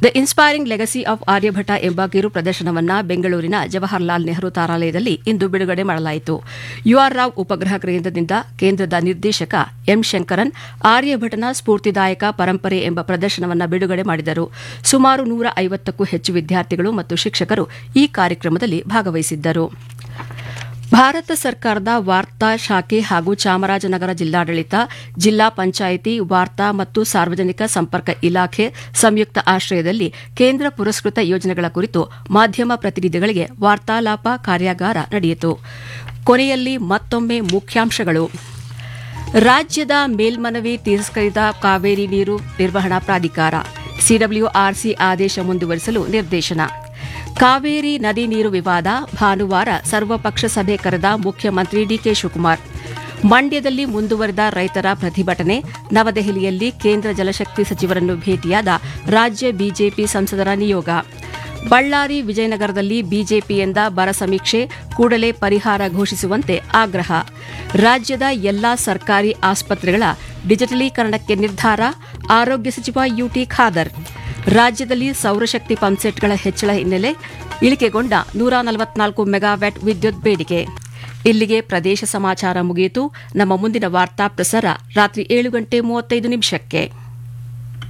the inspiring legacy of Aryabhata ಎಂಬ ಕಿರು ಪ್ರದರ್ಶನವನ್ನು ಬೆಂಗಳೂರಿನ ಜವಾಹರ್ಲಾಲ್ ನೆಹರು ತಾರಾಲಯದಲ್ಲಿ ಇಂದು ಬಿಡುಗಡೆ ಮಾಡಲಾಯಿತು ಯುಆರ್ ರಾವ್ ಉಪಗ್ರಹ ಕೇಂದ್ರದಿಂದ ಕೇಂದ್ರದ ನಿರ್ದೇಶಕ ಎಂ ಶಂಕರನ್ ಆರ್ಯಭಟನ ಸ್ಫೂರ್ತಿದಾಯಕ ಪರಂಪರೆ ಎಂಬ ಪ್ರದರ್ಶನವನ್ನು ಬಿಡುಗಡೆ ಮಾಡಿದರು ಸುಮಾರು ನೂರ ಐವತ್ತಕ್ಕೂ ಹೆಚ್ಚು ವಿದ್ಯಾರ್ಥಿಗಳು ಮತ್ತು ಶಿಕ್ಷಕರು ಈ ಕಾರ್ಯಕ್ರಮದಲ್ಲಿ ಭಾಗವಹಿಸಿದ್ದರು ಭಾರತ ಸರ್ಕಾರದ ವಾರ್ತಾ ಶಾಖೆ ಹಾಗೂ ಚಾಮರಾಜನಗರ ಜಿಲ್ಲಾಡಳಿತ ಜಿಲ್ಲಾ ಪಂಚಾಯಿತಿ ವಾರ್ತಾ ಮತ್ತು ಸಾರ್ವಜನಿಕ ಸಂಪರ್ಕ ಇಲಾಖೆ ಸಂಯುಕ್ತ ಆಶ್ರಯದಲ್ಲಿ ಕೇಂದ್ರ ಪುರಸ್ಕೃತ ಯೋಜನೆಗಳ ಕುರಿತು ಮಾಧ್ಯಮ ಪ್ರತಿನಿಧಿಗಳಿಗೆ ವಾರ್ತಾಲಾಪ ಕಾರ್ಯಾಗಾರ ನಡೆಯಿತು ಕೊನೆಯಲ್ಲಿ ಮತ್ತೊಮ್ಮೆ ಮುಖ್ಯಾಂಶಗಳು ರಾಜ್ಯದ ಮೇಲ್ಮನವಿ ತಿರಸ್ಕರಿದ ಕಾವೇರಿ ನೀರು ನಿರ್ವಹಣಾ ಪ್ರಾಧಿಕಾರ ಸಿಡಬ್ಲ್ಯೂಆರ್ಸಿ ಆದೇಶ ಮುಂದುವರಿಸಲು ನಿರ್ದೇಶನ ಕಾವೇರಿ ನದಿ ನೀರು ವಿವಾದ ಭಾನುವಾರ ಸರ್ವಪಕ್ಷ ಸಭೆ ಕರೆದ ಮುಖ್ಯಮಂತ್ರಿ ಡಿಕೆ ಶಿವಕುಮಾರ್ ಮಂಡ್ಯದಲ್ಲಿ ಮುಂದುವರೆದ ರೈತರ ಪ್ರತಿಭಟನೆ ನವದೆಹಲಿಯಲ್ಲಿ ಕೇಂದ್ರ ಜಲಶಕ್ತಿ ಸಚಿವರನ್ನು ಭೇಟಿಯಾದ ರಾಜ್ಯ ಬಿಜೆಪಿ ಸಂಸದರ ನಿಯೋಗ ಬಳ್ಳಾರಿ ವಿಜಯನಗರದಲ್ಲಿ ಬಿಜೆಪಿಯಿಂದ ಬರ ಸಮೀಕ್ಷೆ ಕೂಡಲೇ ಪರಿಹಾರ ಘೋಷಿಸುವಂತೆ ಆಗ್ರಹ ರಾಜ್ಯದ ಎಲ್ಲಾ ಸರ್ಕಾರಿ ಆಸ್ಪತ್ರೆಗಳ ಡಿಜಿಟಲೀಕರಣಕ್ಕೆ ನಿರ್ಧಾರ ಆರೋಗ್ಯ ಸಚಿವ ಯುಟಿ ಖಾದರ್ ರಾಜ್ಯದಲ್ಲಿ ಸೌರಶಕ್ತಿ ಪಂಪ್ಸೆಟ್ಗಳ ಹೆಚ್ಚಳ ಹಿನ್ನೆಲೆ ಇಳಿಕೆಗೊಂಡ ನೂರ ನಲವತ್ನಾಲ್ಕು ಮೆಗಾವ್ಯಾಟ್ ವಿದ್ಯುತ್ ಬೇಡಿಕೆ ಇಲ್ಲಿಗೆ ಪ್ರದೇಶ ಸಮಾಚಾರ ಮುಗಿಯಿತು ನಮ್ಮ ಮುಂದಿನ ವಾರ್ತಾ ಪ್ರಸಾರ ರಾತ್ರಿ ಏಳು ಗಂಟೆ ಮೂವತ್ತೈದು ನಿಮಿಷಕ್ಕೆ